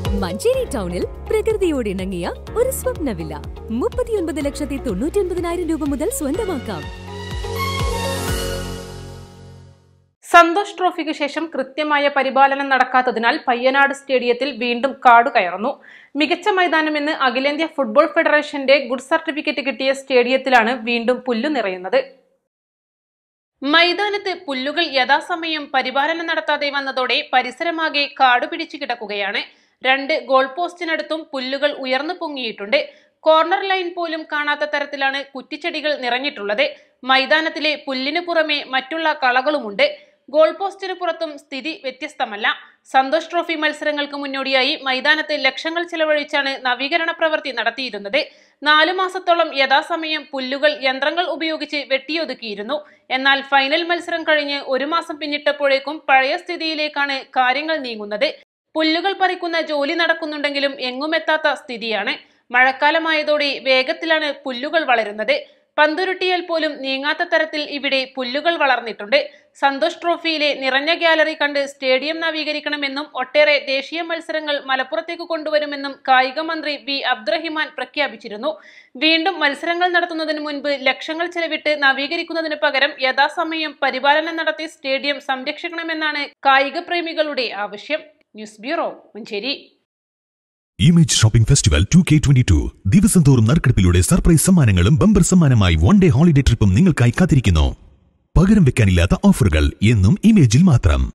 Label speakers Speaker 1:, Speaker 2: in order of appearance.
Speaker 1: മഞ്ചേരി ടൗണിൽ പ്രകൃതിയോട് ഇണങ്ങിയ ഒരു സ്വപ്ന വില്ല മുപ്പത്തിയൊൻപത് ലക്ഷത്തി തൊണ്ണൂറ്റി ഒൻപതിനായിരം രൂപ മുതൽ സ്വന്തമാക്കാം
Speaker 2: സന്തോഷ് ട്രോഫിക്ക് ശേഷം കൃത്യമായ പരിപാലനം നടക്കാത്തതിനാൽ പയ്യനാട് സ്റ്റേഡിയത്തിൽ വീണ്ടും കാടു കയറുന്നു മികച്ച മൈതാനമെന്ന് അഖിലേന്ത്യാ ഫുട്ബോൾ ഫെഡറേഷന്റെ ഗുഡ് സർട്ടിഫിക്കറ്റ് കിട്ടിയ സ്റ്റേഡിയത്തിലാണ് വീണ്ടും പുല്ലു നിറയുന്നത് മൈതാനത്ത് പുല്ലുകൾ യഥാസമയം പരിപാലനം നടത്താതെ വന്നതോടെ പരിസരമാകെ കാടുപിടിച്ചു കിടക്കുകയാണ് രണ്ട് ഗോൾ പോസ്റ്റിനടുത്തും പുല്ലുകൾ ഉയർന്നു പൊങ്ങിയിട്ടുണ്ട് കോർണർ ലൈൻ പോലും കാണാത്ത തരത്തിലാണ് കുറ്റിച്ചെടികൾ നിറഞ്ഞിട്ടുള്ളത് മൈതാനത്തിലെ പുല്ലിന് പുറമെ മറ്റുള്ള കളകളുമുണ്ട് ഗോൾ പോസ്റ്റിന് പുറത്തും സ്ഥിതി വ്യത്യസ്തമല്ല സന്തോഷ് ട്രോഫി മത്സരങ്ങൾക്ക് മുന്നോടിയായി മൈതാനത്ത് ലക്ഷങ്ങൾ ചെലവഴിച്ചാണ് നവീകരണ പ്രവൃത്തി നടത്തിയിരുന്നത് നാലു മാസത്തോളം യഥാസമയം പുല്ലുകൾ യന്ത്രങ്ങൾ ഉപയോഗിച്ച് വെട്ടിയൊതുക്കിയിരുന്നു എന്നാൽ ഫൈനൽ മത്സരം കഴിഞ്ഞ് ഒരു മാസം പിന്നിട്ടപ്പോഴേക്കും പഴയ സ്ഥിതിയിലേക്കാണ് കാര്യങ്ങൾ നീങ്ങുന്നത് പുല്ലുകൾ പറിക്കുന്ന ജോലി നടക്കുന്നുണ്ടെങ്കിലും എങ്ങുമെത്താത്ത സ്ഥിതിയാണ് മഴക്കാലമായതോടെ വേഗത്തിലാണ് പുല്ലുകൾ വളരുന്നത് പന്തുരുട്ടിയാൽ പോലും നീങ്ങാത്ത തരത്തിൽ ഇവിടെ പുല്ലുകൾ വളർന്നിട്ടുണ്ട് സന്തോഷ് ട്രോഫിയിലെ നിറഞ്ഞ ഗ്യാലറി കണ്ട് സ്റ്റേഡിയം നവീകരിക്കണമെന്നും ഒട്ടേറെ ദേശീയ മത്സരങ്ങൾ മലപ്പുറത്തേക്ക് കൊണ്ടുവരുമെന്നും കായിക മന്ത്രി വി അബ്ദുറഹിമാൻ പ്രഖ്യാപിച്ചിരുന്നു വീണ്ടും മത്സരങ്ങൾ നടത്തുന്നതിന് മുൻപ് ലക്ഷങ്ങൾ ചെലവിട്ട് നവീകരിക്കുന്നതിന് പകരം യഥാസമയം പരിപാലനം നടത്തി സ്റ്റേഡിയം സംരക്ഷിക്കണമെന്നാണ് കായിക പ്രേമികളുടെ ആവശ്യം news bureau Manjeri
Speaker 3: image shopping festival two K twenty two ദിവസം തോറും നറുക്കെടുപ്പിലൂടെ സർപ്രൈസ് സമ്മാനങ്ങളും ബമ്പർ സമ്മാനമായി വൺ ഡേ ഹോളിഡേ ട്രിപ്പും നിങ്ങൾക്കായി കാത്തിരിക്കുന്നു പകരം വെക്കാനില്ലാത്ത ഓഫറുകൾ എന്നും ഇമേജിൽ മാത്രം